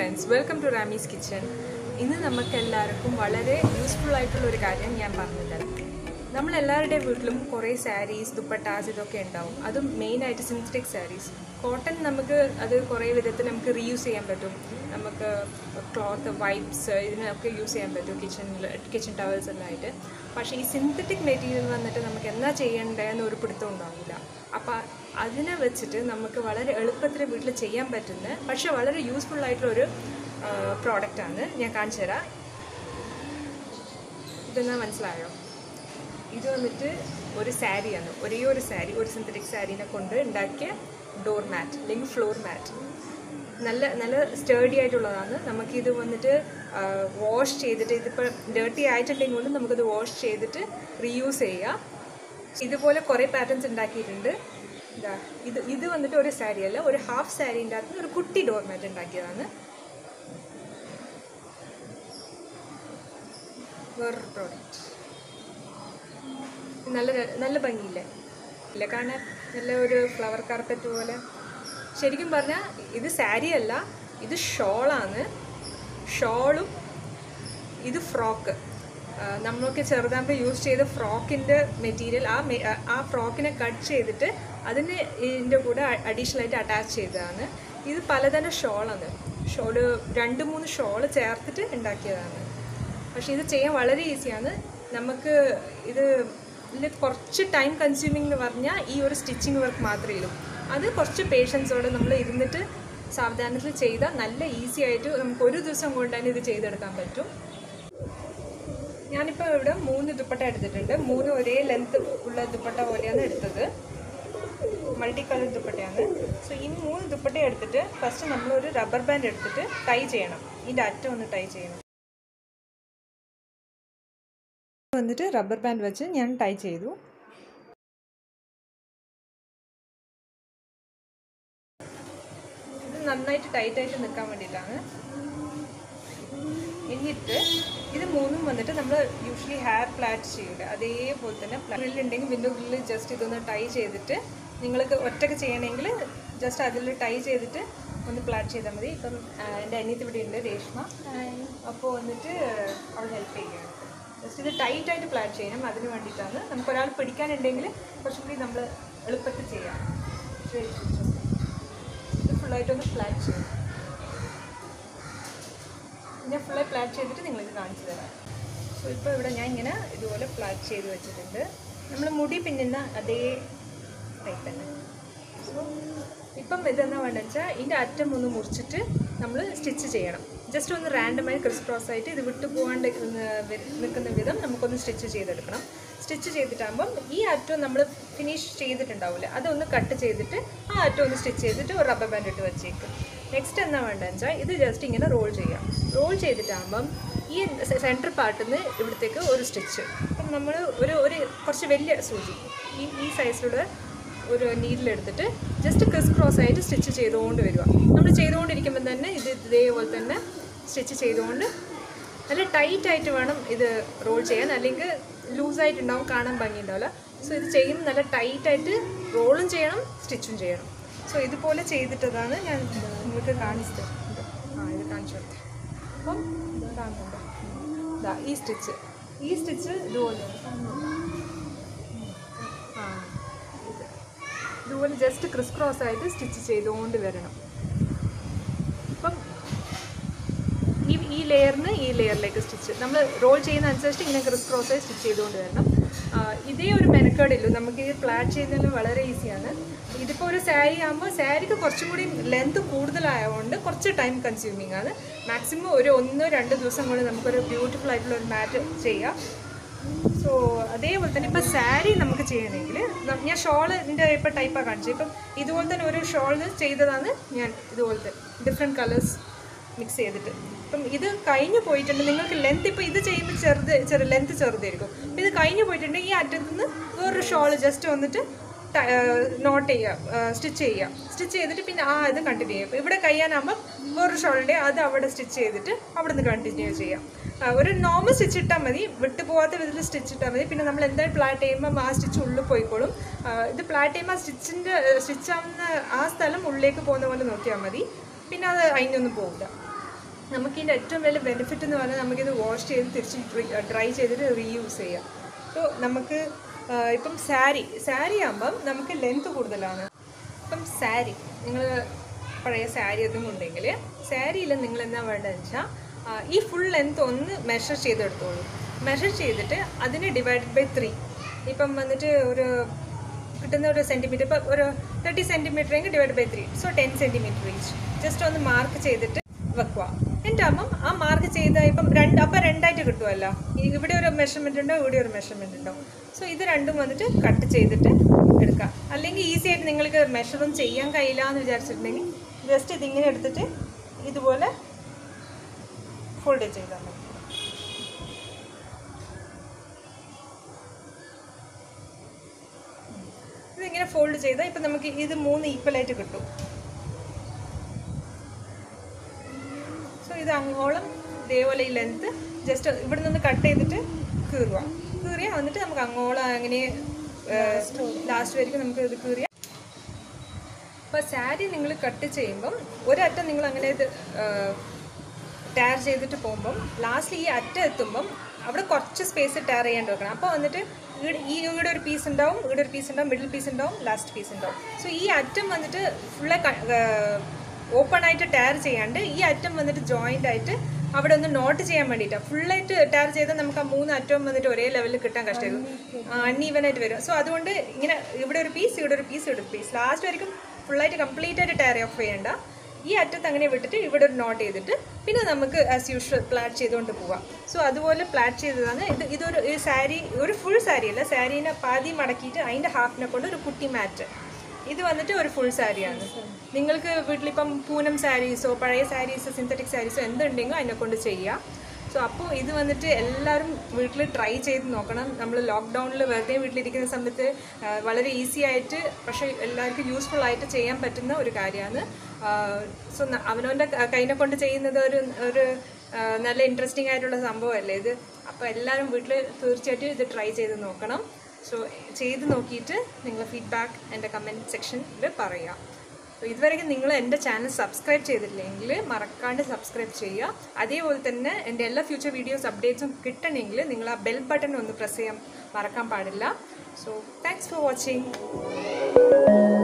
Friends welcome to Ramees kitchen ഇന്ന് നമുക്ക് എല്ലാവർക്കും വളരെ യൂസ്ഫുൾ ആയിട്ടുള്ള ഒരു കാര്യം ഞാൻ പറഞ്ഞു തരാം നമ്മളെല്ലാവരുടെയും വീട്ടിലും കുറേ സാരീസ് ദുപ്പട്ടാസ് ഇതൊക്കെ ഉണ്ടാവും അതും മെയിനായിട്ട് സിന്തറ്റിക് സാരീസ് കോട്ടൺ നമുക്ക് അത് കുറേ വിധത്തിൽ നമുക്ക് റീയൂസ് ചെയ്യാൻ പറ്റും നമുക്ക് ക്ലോത്ത് വൈപ്സ് ഇതിനൊക്കെ യൂസ് ചെയ്യാൻ പറ്റും കിച്ചണിൽ കിച്ചൺ ടവൽസ് എല്ലാം ആയിട്ട് പക്ഷേ ഈ സിന്തറ്റിക് മെറ്റീരിയൽ വന്നിട്ട് നമുക്ക് എന്താ ചെയ്യേണ്ടതെന്ന് ഒരു പിടുത്തം ഉണ്ടാവില്ല അപ്പോൾ അതിനെ വെച്ചിട്ട് നമുക്ക് വളരെ എളുപ്പത്തിൽ വീട്ടിൽ ചെയ്യാൻ പറ്റുന്ന പക്ഷേ വളരെ യൂസ്ഫുൾ ആയിട്ടുള്ള ഒരു പ്രോഡക്റ്റാണ് ഞാൻ കാണിച്ചു തരാം ഇതെന്നാ മനസ്സിലായോ ഇത് വന്നിട്ട് ഒരു സാരിയാണ് ഒരേ ഒരു സാരി ഒരു സിന്തറ്റിക് സാരീനെ കൊണ്ട് ഉണ്ടാക്കിയ ഡോർ മാറ്റ് അല്ലെങ്കിൽ ഫ്ലോർ മാറ്റ് നല്ല നല്ല സ്റ്റേഡി ആയിട്ടുള്ളതാണ് നമുക്കിത് വന്നിട്ട് വാഷ് ചെയ്തിട്ട് ഇതിപ്പോൾ ഡേർട്ടി ആയിട്ടുണ്ടെങ്കിൽ കൊണ്ട് നമുക്കത് വാഷ് ചെയ്തിട്ട് റീയൂസ് ചെയ്യാം ഇതുപോലെ കുറേ പാറ്റേൺസ് ഉണ്ടാക്കിയിട്ടുണ്ട് ഇതാ ഇത് ഇത് വന്നിട്ട് ഒരു സാരി അല്ല ഒരു ഹാഫ് സാരീൻ്റെ അകത്ത് ഒരു കുട്ടി ഡോർ മാറ്റ് ഉണ്ടാക്കിയതാണ് വേറൊരു പ്രോഡക്റ്റ് നല്ല നല്ല ഭംഗിയില്ലേ ഇല്ല കാണാൻ നല്ല ഒരു ഫ്ലവർ കാർപ്പറ്റ് പോലെ ശരിക്കും പറഞ്ഞാൽ ഇത് സാരി അല്ല ഇത് ഷോളാണ് ഷോളും ഇത് ഫ്രോക്ക് നമ്മളൊക്കെ ചെറുതാകുമ്പോൾ യൂസ് ചെയ്ത ഫ്രോക്കിൻ്റെ മെറ്റീരിയൽ ആ മെ- ആ ഫ്രോക്കിനെ കട്ട് ചെയ്തിട്ട് അതിന് ഇതിൻ്റെ കൂടെ അഡീഷണൽ ആയിട്ട് അറ്റാച്ച് ചെയ്തതാണ് ഇത് പലതരം ഷോളാണ് ഷോള് രണ്ട് മൂന്ന് ഷോള് ചേർത്തിട്ട് ഉണ്ടാക്കിയതാണ് പക്ഷേ ഇത് ചെയ്യാൻ വളരെ ഈസിയാണ് നമുക്ക് ഇത് ഇതിൽ കുറച്ച് ടൈം കൺസ്യൂമിംഗ് എന്ന് പറഞ്ഞാൽ ഈ ഒരു സ്റ്റിച്ചിങ് വർക്ക് മാത്രമേ ഉള്ളൂ അത് കുറച്ച് പേഷ്യൻസോടെ നമ്മൾ ഇരുന്നിട്ട് സാവധാനത്തിൽ ചെയ്താൽ നല്ല ഈസി ആയിട്ട് നമുക്ക് ഒരു ദിവസം കൊണ്ട് തന്നെ ഇത് ചെയ്തെടുക്കാൻ പറ്റും ഞാനിപ്പോൾ ഇവിടെ മൂന്ന് ദുപ്പട്ട എടുത്തിട്ടുണ്ട് മൂന്ന് ഒരേ ലെങ്ത് ഉള്ള ദുപ്പട്ട പോലെയാണ് എടുത്തത് മൾട്ടി കളർ ദുപ്പട്ടയാണ് സോ ഈ മൂന്ന് ദുപ്പട്ട എടുത്തിട്ട് ഫസ്റ്റ് നമ്മളൊരു റബ്ബർ ബാൻഡ് എടുത്തിട്ട് ടൈ ചെയ്യണം ഇതിൻ്റെ അറ്റം ഒന്ന് ടൈ ചെയ്യണം വന്നിട്ട് റബ്ബർ ബാൻഡ് വെച്ച് ഞാൻ ടൈ ചെയ്തു ഇത് നന്നായിട്ട് ടൈറ്റായിട്ട് നിൽക്കാൻ വേണ്ടിയിട്ടാണ് എന്നിട്ട് ഇത് മൂന്നും വന്നിട്ട് നമ്മൾ യൂഷ്വലി ഹെയർ പ്ലാറ്റ് ചെയ്യില്ല അതേപോലെ തന്നെ ഗ്രില്ലുണ്ടെങ്കിൽ വിൻഡോ ഗ്രില്ല് ജസ്റ്റ് ഇതൊന്ന് ടൈ ചെയ്തിട്ട് നിങ്ങൾക്ക് ഒറ്റക്ക് ചെയ്യണമെങ്കിൽ ജസ്റ്റ് അതിൽ ടൈ ചെയ്തിട്ട് ഒന്ന് പ്ലാറ്റ് ചെയ്താൽ മതി ഇപ്പം ആ, എൻ്റെ അനിയത്തി ഇവിടെ ഉണ്ട് രേഷ്മ അപ്പോൾ വന്നിട്ട് അവൾ ഹെൽപ്പ് ചെയ്യുകയാണ് ജസ്റ്റ് ഇത് ടൈറ്റായിട്ട് പ്ലാറ്റ് ചെയ്യണം അതിന് വേണ്ടിയിട്ടാണ് നമുക്ക് ഒരാൾ പിടിക്കാനുണ്ടെങ്കിൽ കുറച്ചും കൂടി നമ്മൾ എളുപ്പത്തിൽ ചെയ്യാം ശരി ഇത് ഫുള്ളായിട്ടൊന്ന് പ്ലാറ്റ് ചെയ്യണം ഞാൻ ഫുള്ളായി പ്ലാറ്റ് ചെയ്തിട്ട് നിങ്ങൾക്ക് കാണിച്ചു തരാം സോ ഇപ്പോൾ ഇവിടെ ഞാൻ ഇങ്ങനെ ഇതുപോലെ പ്ലാറ്റ് ചെയ്ത് വെച്ചിട്ടുണ്ട് നമ്മൾ മുടി പിന്നുന്ന അതേ ടൈപ്പ് തന്നെ സോ ഇപ്പം ഇതെന്താ വേണ്ടത് വെച്ചാൽ ഇതിൻ്റെ അറ്റം ഒന്ന് മുറിച്ചിട്ട് നമ്മൾ സ്റ്റിച്ച് ചെയ്യണം ജസ്റ്റ് ഒന്ന് റാൻഡമായി ക്രിസ് ക്രോസ് ആയിട്ട് ഇത് വിട്ടു പോകാണ്ട് നിൽക്കുന്ന വിധം നമുക്കൊന്ന് സ്റ്റിച്ച് ചെയ്തെടുക്കണം സ്റ്റിച്ച് ചെയ്തിട്ടാകുമ്പം ഈ അറ്റം നമ്മൾ ഫിനിഷ് ചെയ്തിട്ടുണ്ടാവില്ല അതൊന്ന് കട്ട് ചെയ്തിട്ട് ആ അറ്റം ഒന്ന് സ്റ്റിച്ച് ചെയ്തിട്ട് ഒരു റബ്ബർ ബാൻഡ് ഇട്ട് വെച്ചേക്കും നെക്സ്റ്റ് എന്താ വേണ്ടതെന്ന് വെച്ചാൽ ഇത് ജസ്റ്റ് ഇങ്ങനെ റോൾ ചെയ്യാം റോൾ ചെയ്തിട്ടാകുമ്പം ഈ സെൻറ്റർ പാർട്ടിൽ നിന്ന് ഇവിടത്തേക്ക് ഒരു സ്റ്റിച്ച് അപ്പം നമ്മൾ ഒരു ഒരു കുറച്ച് വലിയ സൂചി ഈ ഈ സൈസിലുള്ള ഒരു നീഡിലെടുത്തിട്ട് ജസ്റ്റ് ക്രിസ് ക്രോസ് ആയിട്ട് സ്റ്റിച്ച് ചെയ്തുകൊണ്ട് വരിക നമ്മൾ ചെയ്തുകൊണ്ടിരിക്കുമ്പോൾ തന്നെ ഇത് ഇതേപോലെ തന്നെ സ്റ്റിച്ച് ചെയ്തുകൊണ്ട് നല്ല ടൈറ്റ് ആയിട്ട് വേണം ഇത് റോൾ ചെയ്യാൻ അല്ലെങ്കിൽ ലൂസായിട്ടുണ്ടാവും കാണാൻ ഭംഗിയുണ്ടാവില്ല സോ ഇത് ചെയ്യുമ്പോൾ നല്ല ടൈറ്റായിട്ട് റോളും ചെയ്യണം സ്റ്റിച്ചും ചെയ്യണം സോ ഇതുപോലെ ചെയ്തിട്ടതാണ് ഞാൻ നിങ്ങൾക്ക് കാണിച്ചു തരുന്നത് ആ ഇത് കാണിച്ചു കൊടുത്തേ അപ്പം ഇത് കാണുന്നുണ്ടോ ഇതാ ഈ സ്റ്റിച്ച് ഈ സ്റ്റിച്ച് ഇതുപോലെയാണ് കാണുന്നുണ്ടോ? ആ ഇത് ഇതുപോലെ ജസ്റ്റ് ക്രിസ് ക്രോസ് ആയിട്ട് സ്റ്റിച്ച് ചെയ്തുകൊണ്ട് വരണം അപ്പം ഈ ഈ ലെയറിന് ഈ ലെയറിലേക്ക് സ്റ്റിച്ച് നമ്മൾ റോൾ ചെയ്യുന്ന അനുസരിച്ച് ഇങ്ങനെ ക്രിസ് ക്രോസ് ആയി സ്റ്റിച്ച് ചെയ്തുകൊണ്ട് വരണം ആ, ഇതേ ഒരു മെനക്കേടില്ലു നമുക്ക് ഇത് പ്ലാറ്റ് ചെയ്യുന്നതിന് വളരെ ഈസിയാണ് ഇതിപ്പോൾ ഒരു സാരി ആകുമ്പോൾ സാരിക്ക് കുറച്ചും കൂടി ലെങ്ത് കൂടുതലായതുകൊണ്ട് കുറച്ച് ടൈം കൺസ്യൂമിങ് ആണ് മാക്സിമം ഒരു ഒന്ന് രണ്ട് ദിവസം കൊണ്ട് നമുക്കൊരു ബ്യൂട്ടിഫുൾ ആയിട്ടുള്ള ഒരു മാറ്റ് ചെയ്യാം സോ അതേപോലെ തന്നെ ഇപ്പം സാരി നമുക്ക് ചെയ്യണമെങ്കിൽ ന- ഞാൻ ഷോളിൻ്റെ ഇപ്പം ടൈപ്പാണ് കാണിച്ചത് ഇപ്പം ഇതുപോലെ തന്നെ ഒരു ഷോൾ ചെയ്തതാണ് ഞാൻ ഇതുപോലത്തെ ഡിഫറെൻറ്റ് കളേഴ്സ് മിക്സ് ചെയ്തിട്ട് ഇപ്പം ഇത് കഴിഞ്ഞു പോയിട്ടുണ്ട് നിങ്ങൾക്ക് ലെങ്ത് ഇപ്പോൾ ഇത് ചെയ്യുമ്പോൾ ചെറുത് ചെറു ലെങ്ത് ചെറുതായിരിക്കും അപ്പം ഇത് കഴിഞ്ഞു പോയിട്ടുണ്ടെങ്കിൽ ഈ അറ്റത്ത് നിന്ന് വേറൊരു ഷോൾ ജസ്റ്റ് വന്നിട്ട് നോട്ട് ചെയ്യുക സ്റ്റിച്ച് ചെയ്യുക സ്റ്റിച്ച് ചെയ്തിട്ട് പിന്നെ ആ ഇത് കണ്ടിന്യൂ ചെയ്യും ഇപ്പോൾ ഇവിടെ കഴിയാനാകുമ്പോൾ വേറൊരു ഷോളിൻ്റെ അത് അവിടെ സ്റ്റിച്ച് ചെയ്തിട്ട് അവിടെ നിന്ന് കണ്ടിന്യൂ ചെയ്യാം ആ, ഒരു നോർമൽ സ്റ്റിച്ച് ഇട്ടാൽ മതി വിട്ടു പോകാത്ത വിധത്തിൽ സ്റ്റിച്ച് ഇട്ടാൽ മതി പിന്നെ നമ്മൾ എന്തായാലും പ്ലാറ്റ് ചെയ്യുമ്പോൾ ആ സ്റ്റിച്ച് ഉള്ളിൽ പോയിക്കോളും ആ, ഇത് പ്ലാറ്റ് ചെയ്യുമ്പോൾ സ്റ്റിച്ചിൻ്റെ സ്റ്റിച്ച് ആവുന്ന ആ സ്ഥലം ഉള്ളിലേക്ക് പോകുന്ന പോലെ നോക്കിയാൽ മതി പിന്നെ അത് അതിനൊന്നും പോകില്ല നമുക്കിതിൻ്റെ ഏറ്റവും വലിയ ബെനിഫിറ്റ് എന്ന് പറഞ്ഞാൽ നമുക്കിത് വാഷ് ചെയ്ത് തിരിച്ച് ഡ്രൈ ചെയ്തിട്ട് റീയൂസ് ചെയ്യാം സോ നമുക്ക് ആ, ഇപ്പം സാരി സാരി ആകുമ്പം നമുക്ക് ലെങ്ത് കൂടുതലാണ് ഇപ്പം സാരി നിങ്ങൾ പഴയ സാരി ഒന്നും ഉണ്ടെങ്കിൽ സാരിയിൽ നിങ്ങൾ എന്താ വേണ്ടതെന്ന് വെച്ചാൽ ഈ ഫുൾ ലെങ്ത് ഒന്ന് മെഷർ ചെയ്തെടുത്തോളൂ മെഷർ ചെയ്തിട്ട് അതിനെ ഡിവൈഡഡ് ബൈ ത്രീ ഇപ്പം വന്നിട്ട് ഒരു കിട്ടുന്ന ഒരു സെൻറ്റിമീറ്റർ ഇപ്പം ഒരു തേർട്ടി സെൻറ്റിമീറ്റർ എങ്കിൽ divide by three so ten centimetre reach just ഒന്ന് മാർക്ക് ചെയ്തിട്ട് വെക്കുക എന്നിട്ട് അപ്പം ആ മാർക്ക് ചെയ്ത ഇപ്പം രണ്ട് അപ്പം രണ്ടായിട്ട് കിട്ടുമല്ലോ ഈ- ഇവിടെ ഒരു മെഷർമെൻ്റ് ഉണ്ടോ ഇവിടെ ഒരു മെഷർമെൻ്റ് ഉണ്ടോ സോ ഇത് രണ്ടും വന്നിട്ട് കട്ട് ചെയ്തിട്ട് എടുക്കാം അല്ലെങ്കിൽ ഈസി ആയിട്ട് നിങ്ങൾക്ക് മെഷറും ചെയ്യാൻ കഴിയില്ല എന്ന് വിചാരിച്ചിട്ടുണ്ടെങ്കിൽ ജസ്റ്റ് ഇതിങ്ങനെ എടുത്തിട്ട് ഇതുപോലെ ഫോൾഡ് ചെയ്താൽ മതി ഇതിങ്ങനെ ഫോൾഡ് ചെയ്താൽ ഇപ്പം നമുക്ക് ഇത് മൂന്ന് ഈക്വലായിട്ട് കിട്ടും സോ ഇത് അങ്ങോളം ഇതേപോലെ ഈ ലെങ്ത്ത് ജസ്റ്റ് ഇവിടെ നിന്ന് കട്ട് ചെയ്തിട്ട് കീറുക കീറിയാൽ വന്നിട്ട് നമുക്ക് അങ്ങോളം അങ്ങനെ ലാസ്റ്റ് വരെയും നമുക്ക് ഇത് കീറിയ അപ്പോൾ സാരി നിങ്ങൾ കട്ട് ചെയ്യുമ്പം ഒരറ്റം നിങ്ങൾ അങ്ങനെ ഇത് ടാർ ചെയ്തിട്ട് പോകുമ്പം ലാസ്റ്റ് ഈ അറ്റം എത്തുമ്പം അവിടെ കുറച്ച് സ്പേസ് ടാർ ചെയ്യാണ്ട് വെക്കണം അപ്പോൾ വന്നിട്ട് ഇവിടെ ഈ ഇവിടെ ഒരു പീസ് ഉണ്ടാവും ഇവിടെ ഒരു പീസ് ഉണ്ടാവും മിഡിൽ പീസ് ഉണ്ടാവും ലാസ്റ്റ് പീസ് ഉണ്ടാവും സോ ഈ അറ്റം വന്നിട്ട് ഫുള്ള് ഓപ്പൺ ആയിട്ട് ടാർ ചെയ്യാണ്ട് ഈ അറ്റം വന്നിട്ട് ജോയിൻ്റ് ആയിട്ട് അവിടെ ഒന്ന് നോട്ട് ചെയ്യാൻ വേണ്ടിയിട്ടാണ് ഫുള്ളായിട്ട് ടാർ ചെയ്താൽ നമുക്ക് ആ മൂന്ന് അറ്റവും വന്നിട്ട് ഒരേ ലെവലിൽ കിട്ടാൻ കഷ്ടമായിരുന്നു അൺഈവൻ ആയിട്ട് വരും സോ അതുകൊണ്ട് ഇങ്ങനെ ഇവിടെ ഒരു പീസ് ഇവിടെ ഒരു പീസ് ഇവിടെ ഒരു പീസ് ലാസ്റ്റ് വரைക്കും ഫുള്ളായിട്ട് കംപ്ലീറ്റ് ആയിട്ട് ടാർ ഓഫ് ചെയ്യേണ്ട ഈ അറ്റത്ത് അങ്ങനെ വിട്ടിട്ട് ഇവിടെ ഒരു നോട്ട് ചെയ്തിട്ട് പിന്നെ നമുക്ക് ആസ് യൂഷ്വൽ പ്ലാറ്റ് ചെയ്തുകൊണ്ട് പോവാം സോ അതുപോലെ പ്ലാറ്റ് ചെയ്തതാണ് ഇത് ഇതൊരു ഈ സാരി ഒരു ഫുൾ സാരി അല്ല സാരീനെ പാതി മടക്കിയിട്ട് അതിൻ്റെ ഹാഫിനെ കൊണ്ട് ഒരു കുട്ടി മാറ്റ് ഇത് വന്നിട്ട് ഒരു ഫുൾ സാരിയാണ് നിങ്ങൾക്ക് വീട്ടിലിപ്പം പൂനം സാരീസോ പഴയ സാരീസോ സിന്തറ്റിക് സാരീസോ എന്തുണ്ടെങ്കിലും അതിനെ കൊണ്ട് ചെയ്യാം സോ അപ്പോൾ ഇത് വന്നിട്ട് എല്ലാവരും വീട്ടിൽ ട്രൈ ചെയ്ത് നോക്കണം നമ്മൾ ലോക്ക്ഡൗണിൽ വെറുതെ വീട്ടിലിരിക്കുന്ന സമയത്ത് ആ, വളരെ ഈസി ആയിട്ട് പക്ഷേ എല്ലാവർക്കും യൂസ്ഫുൾ ആയിട്ട് ചെയ്യാൻ പറ്റുന്ന ഒരു കാര്യമാണ് സോ അവനവൻ്റെ കൈനെ കൊണ്ട് ചെയ്യുന്നത് ഒരു ഒരു ആ, നല്ല ഇൻട്രസ്റ്റിംഗ് ആയിട്ടുള്ള സംഭവമല്ലേ ഇത് അപ്പോൾ എല്ലാവരും വീട്ടിൽ തീർച്ചയായിട്ടും ഇത് ട്രൈ ചെയ്ത് നോക്കണം സോ ചെയ്ത് നോക്കിയിട്ട് നിങ്ങൾ ഫീഡ്ബാക്ക് എൻ്റെ കമൻറ്റ് സെക്ഷനിൽ പറയുക സോ ഇതുവരെയും നിങ്ങൾ എൻ്റെ ചാനൽ സബ്സ്ക്രൈബ് ചെയ്തിട്ടില്ലെങ്കിൽ മറക്കാണ്ട് സബ്സ്ക്രൈബ് ചെയ്യുക അതേപോലെ തന്നെ എൻ്റെ എല്ലാ ഫ്യൂച്ചർ വീഡിയോസ് അപ്ഡേറ്റ്സും കിട്ടണമെങ്കിൽ നിങ്ങൾ ആ ബെൽ ബട്ടൺ ഒന്ന് പ്രസ് ചെയ്യാൻ മറക്കാൻ പാടില്ല സോ താങ്ക്സ് ഫോർ വാച്ചിങ്